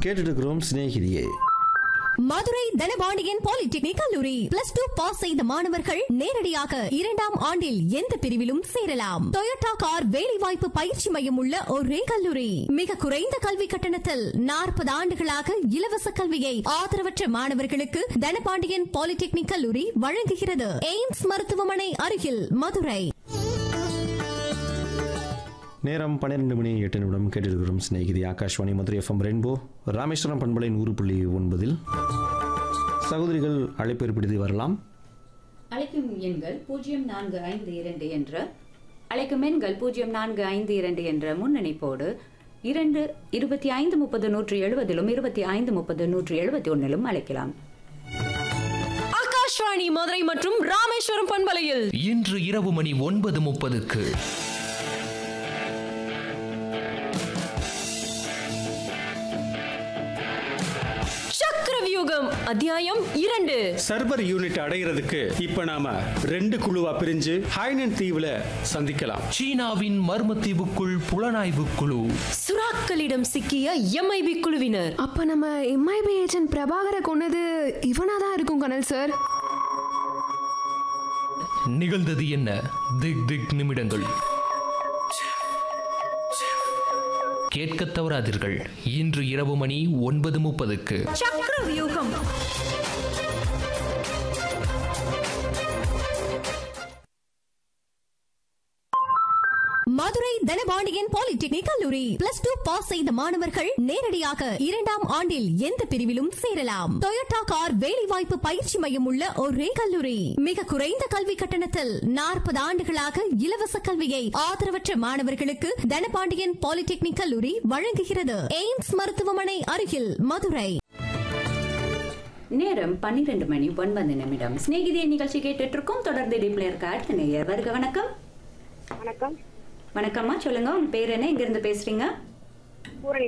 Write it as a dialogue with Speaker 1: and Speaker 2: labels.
Speaker 1: கேட்டுட்டு இருக்கிறோம் சிநேகிதியே
Speaker 2: மதுரை தனபாண்டியன் பாலிடெக்னிக் கல்லூரி பிளஸ் டூ பாஸ் செய்த மாணவர்கள் நேரடியாக இரண்டாம் ஆண்டில் எந்த பிரிவிலும் சேரலாம் டொயோட்டா கார் வேலைவாய்ப்பு பயிற்சி மையம் உள்ள ஒரே கல்லூரி மிக குறைந்த கல்வி கட்டணத்தில் நாற்பது ஆண்டுகளாக இலவச கல்வியை ஆதரவற்ற மாணவர்களுக்கு தனபாண்டியன் பாலிடெக்னிக் கல்லூரி வழங்குகிறது எய்ம்ஸ் மருத்துவமனை அருகில் மதுரை
Speaker 1: நேரம் பன்னிரெண்டு மணி எட்டு நிமிடம் கேட்டிருக்கிறோம் சிநேகிதி ஆகாஷ்வாணி மதுரை எஃப்எம் ரெயின்போ ராமேஸ்வரம் பண்பலை நூறு புள்ளி ஒன்பதில் சகோதரிகள் அழைப்பேர் பிடித்து வரலாம்
Speaker 3: அழைக்கும் எண்கள் பூஜ்ஜியம் நான்கு ஐந்து இரண்டு என்ற அழைக்கும் எண்கள் பூஜ்ஜியம் நான்கு ஐந்து இரண்டு என்ற முன்னணிப்போடு இரண்டு இருபத்தி ஐந்து முப்பது நூற்றி எழுபதிலும் இருபத்தி ஐந்து முப்பது நூற்றி எழுபத்தி ஒன்னிலும் அழைக்கலாம்
Speaker 4: ஆகாஷ்வாணி மதுரை மற்றும் ராமேஸ்வரம் பண்பலையில்
Speaker 5: இன்று இரவு மணி ஒன்பது முப்பதுக்கு
Speaker 4: சக்கரவியூகம் அத்தியாயம் இரண்டு
Speaker 6: சர்வர் யூனிட் அடைகிறதுக்கு இப்ப நாம ரெண்டு குழுவா பிரிஞ்சு ஹைனன் தீவுல சந்திக்கலாம்
Speaker 5: சீனாவின் மர்மத்தீவுக்குள் புலனாய்வு குழு
Speaker 4: சுறாக்களிடம் சிக்கிய எம்ஐபி குழுவினர்
Speaker 7: அப்ப நம்ம எம்ஐபி ஏஜென்ட் பிரபாகரை கொன்னது இவனா தான் இருக்கும் கனல் சார்
Speaker 5: நிகழ்ந்தது என்ன திக் திக் நிமிடங்கள் கேட்கத் தவறாதீர்கள் இன்று இரவு மணி ஒன்பது முப்பதுக்கு
Speaker 4: சக்கரவியூகம்
Speaker 2: மதுரை தனபாண்டியன் பாலிடெக்னிக் கல்லூரி பிளஸ் டூ பாஸ் செய்த மாணவர்கள் நேரடியாக இரண்டாம் ஆண்டில் எந்த பிரிவிலும் சேரலாம் டொயோட்டா கார் வேலைவாய்ப்பு பயிற்சி மையம் உள்ள ஒரே கல்லூரி மிக குறைந்த கல்வி கட்டணத்தில் நாற்பது ஆண்டுகளாக இலவச கல்வியை ஆதரவற்ற மாணவர்களுக்கு தனபாண்டியன் பாலிடெக்னிக் கல்லூரி வழங்குகிறது எய்ம்ஸ் மருத்துவமனை அருகில் மதுரை
Speaker 3: நேரம் பன்னிரண்டு மணி ஒன்பது நிமிடம் சிநேகிதிய நிகழ்ச்சி கேட்டுட்டு இருக்கோம் தொடர்ந்து இடிப்பில் இருக்க அடுத்த நேயர் வருக வணக்கம்
Speaker 8: வணக்கம்
Speaker 3: வணக்கம்மா சொல்லுங்க உங்க பேர் என்ன எங்க இருந்து பேசுறீங்க
Speaker 8: பூரணி